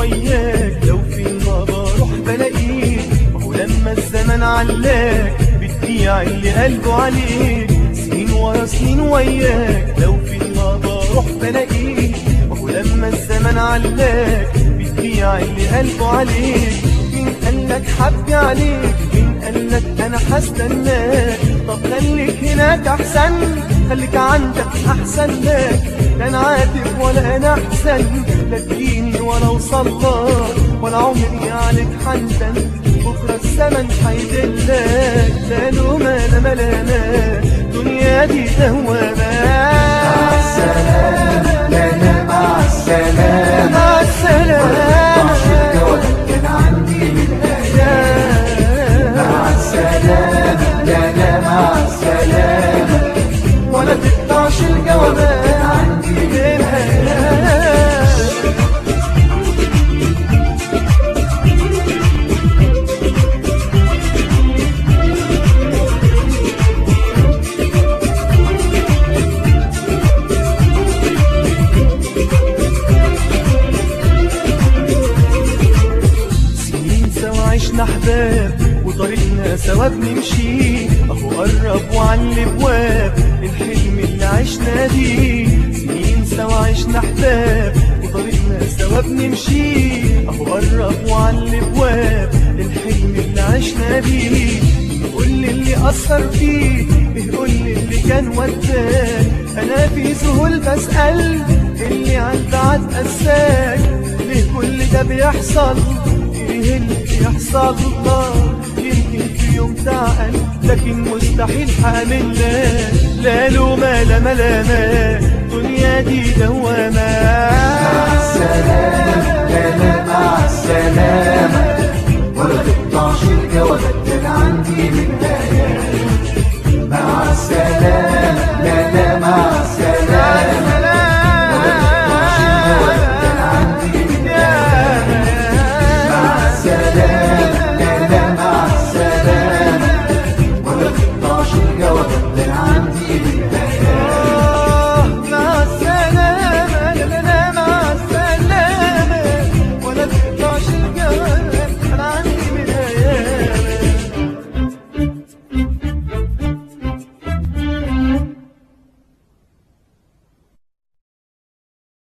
وياك لو فين ما بروح بلاقيك وهو لما الزمن علاك بتبيع اللي قلبه عليك سنين ورا سنين وياك لو فين ما بروح بلاقيك وهو لما الزمن علاك بتبيع اللي قلبه عليك مين قالك حبي عليك مين قالك انا هستناك طب خليك هناك احسن خليك عندك احسن لك لا انا عاتب ولا انا احسن لا تجيني ولا اوصلك ولا عمري عليك حندن بكره الزمن هيدلك لا لومة لا ملامة دنيا دي دوامة مع السلامة لا لا مع السلامة مع السلامة طعش الجواب كان عندي من أيام مع السلامة لا لا مع السلامة ولا تقطعش الجوابات عندي منها سنين سوا عشنا احباب وطريقنا سوا بنمشي اهو قرب وعلى الابواب الحلم اللي عشنا بيه سنين سوا عشنا احباب وطريقنا سوا بنمشي اهو قرب وعلى الابواب الحلم اللي عشنا بيه قول لي اللي اثر فيه قول لي اللي كان وداك انا في ذهول بسال اللي عن بعد قساك ليه كل ده بيحصل ايه اللي بيحصل الله يمكن في يوم تعقل لكن مستحيل حامل لا لا لومة لا ملامة دنيا دي دوامة